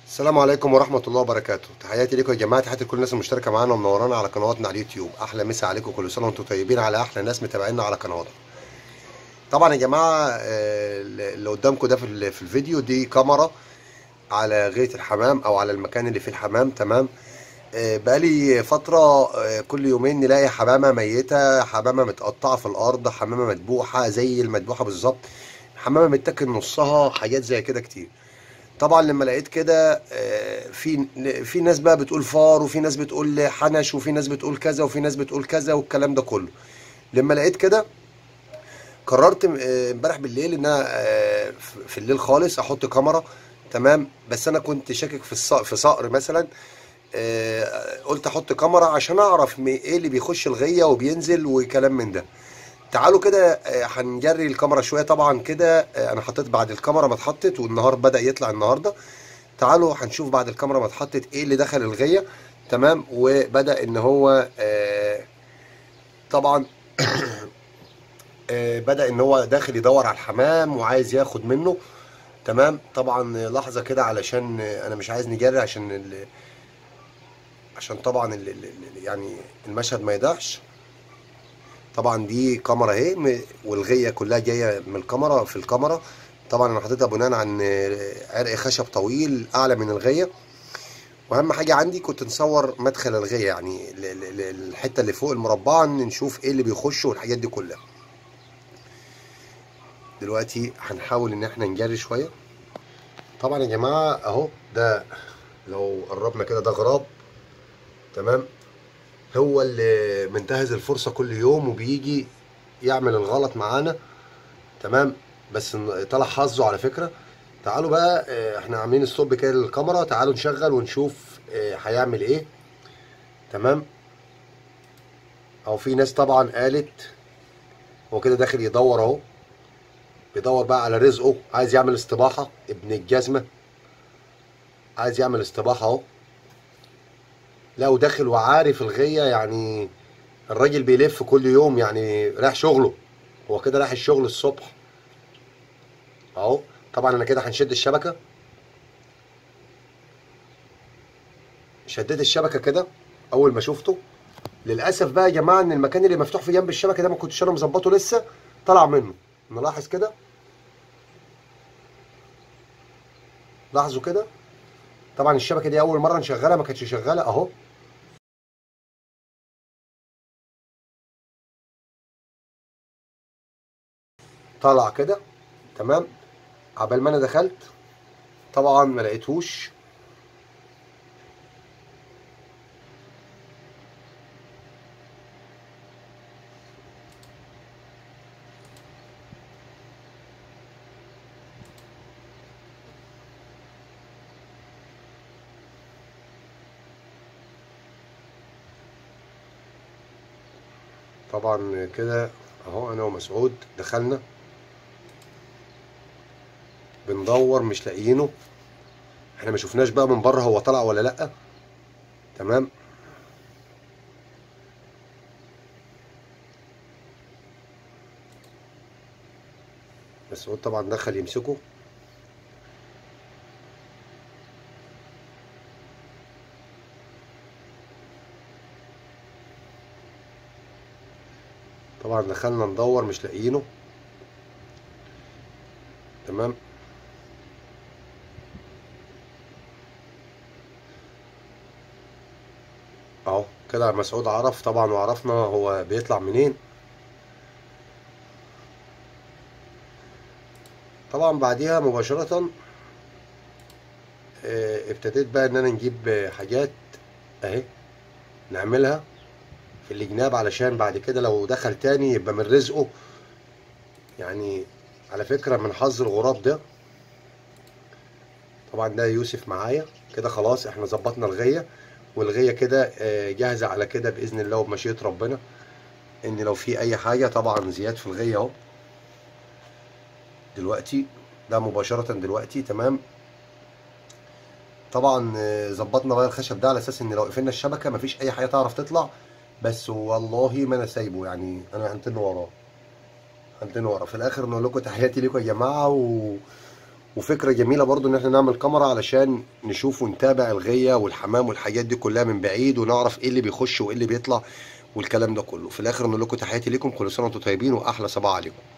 السلام عليكم ورحمة الله وبركاته تحياتي لكم يا جماعة تحياتي لكل الناس المشتركة معانا ومنورانا على قنواتنا على اليوتيوب أحلى مسا عليكم كل سنة وأنتم طيبين على أحلى ناس متابعينا على قنواتنا طبعا يا جماعة آه، اللي قدامكم ده في ال- في الفيديو دي كاميرا على غاية الحمام أو على المكان اللي فيه الحمام تمام آه، بقالي فترة آه، كل يومين نلاقي حمامة ميتة حمامة متقطعة في الأرض حمامة مدبوحة زي المدبوحة بالظبط حمامة متاكل نصها حاجات زي كده كتير طبعا لما لقيت كده آه، في في ناس بقى بتقول فار وفي ناس بتقول حنش وفي ناس بتقول كذا وفي ناس بتقول كذا والكلام ده كله لما لقيت كده قررت آه، امبارح بالليل ان انا آه، في في الليل خالص احط كاميرا تمام بس انا كنت شاكك في الصقر في صقر مثلا آه، قلت احط كاميرا عشان اعرف م- ايه اللي بيخش الغيه وبينزل وكلام من ده تعالوا كده آه، هنجري الكاميرا شويه طبعا كده آه، انا حطيت بعد الكاميرا ما اتحطت والنهار بدأ يطلع النهارده تعالوا هنشوف بعد الكاميرا ما اتحطت ايه اللي دخل الغيه تمام وبدأ ان هو آه، طبعا آه، بدأ ان هو داخل يدور على الحمام وعايز ياخد منه تمام طبعا لحظه كده علشان آه، انا مش عايز نجري عشان ال... عشان طبعا ال... ال... ال- يعني المشهد ما يضيعش طبعا دي كاميرا اهي م- والغيه كلها جايه من الكاميرا في الكاميرا طبعا انا حاططها بناء عن عرق خشب طويل اعلى من الغيه واهم حاجه عندي كنت نصور مدخل الغيه يعني ال- ال- ال- الحته اللي فوق المربعه إن نشوف ايه اللي بيخش والحاجات دي كلها دلوقتي هنحاول ان احنا نجري شويه طبعا يا جماعه اهو ده لو قربنا كده ده غراب تمام هو اللي منتهز الفرصة كل يوم وبيجي يعمل الغلط معانا تمام بس إن- طلع حظه على فكرة تعالوا بقى آه، احنا عاملين الصوب كده للكاميرا تعالوا نشغل ونشوف آه، هيعمل ايه تمام او في ناس طبعا قالت هو كده داخل يدور اهو بيدور بقى على رزقه عايز يعمل استباحة ابن الجزمة عايز يعمل استباحة اهو لا وداخل وعارف الغية يعني الراجل بيلف كل يوم يعني رايح شغله هو كده رايح الشغل الصبح اهو طبعا انا كده هنشد الشبكة شديت الشبكة كده اول ما شفته للاسف بقى يا جماعة ان المكان اللي مفتوح في جنب الشبكة ده ما كنتش انا مظبطه لسه طلع منه نلاحظ كده لاحظوا كده طبعا الشبكة دي اول مرة نشغلها ما كانتش شغالة اهو طلع كده تمام عبال ما انا دخلت طبعا ما لقيتهوش طبعا كده اهو انا ومسعود دخلنا بندور مش لاقيينه احنا ما شفناش بقى من بره هو طلع ولا لا تمام مسعود طبعا دخل يمسكه طبعا دخلنا ندور مش لاقيينه تمام اهو كده مسعود عرف طبعا وعرفنا هو بيطلع منين طبعا بعديها مباشرة آه، ابتديت بقى ان انا نجيب آه، حاجات اهي نعملها في الجناب علشان بعد كده لو دخل تاني يبقى من رزقه يعني على فكرة من حظ الغراب ده طبعا ده يوسف معايا كده خلاص احنا ظبطنا الغية والغية كده آه، جاهزة على كده بإذن الله وبمشيئة ربنا ان لو في اي حاجة طبعا زياد في الغية اهو دلوقتي ده مباشرة دلوقتي تمام طبعا آه، ظبطنا بقى الخشب ده على اساس ان لو قفلنا الشبكة مفيش اي حاجة تعرف تطلع بس والله ما انا سايبه يعني انا هنتن وراه هنتن وراه في الاخر نقول لكم تحياتي لكم يا جماعة و... وفكره جميله برضو ان احنا نعمل كاميرا علشان نشوف ونتابع الغيه والحمام والحاجات دي كلها من بعيد ونعرف ايه اللي بيخش وايه اللي بيطلع والكلام ده كله في الاخر نقول لكم تحياتي ليكم كل سنه وانتم طيبين واحلى صباح عليكم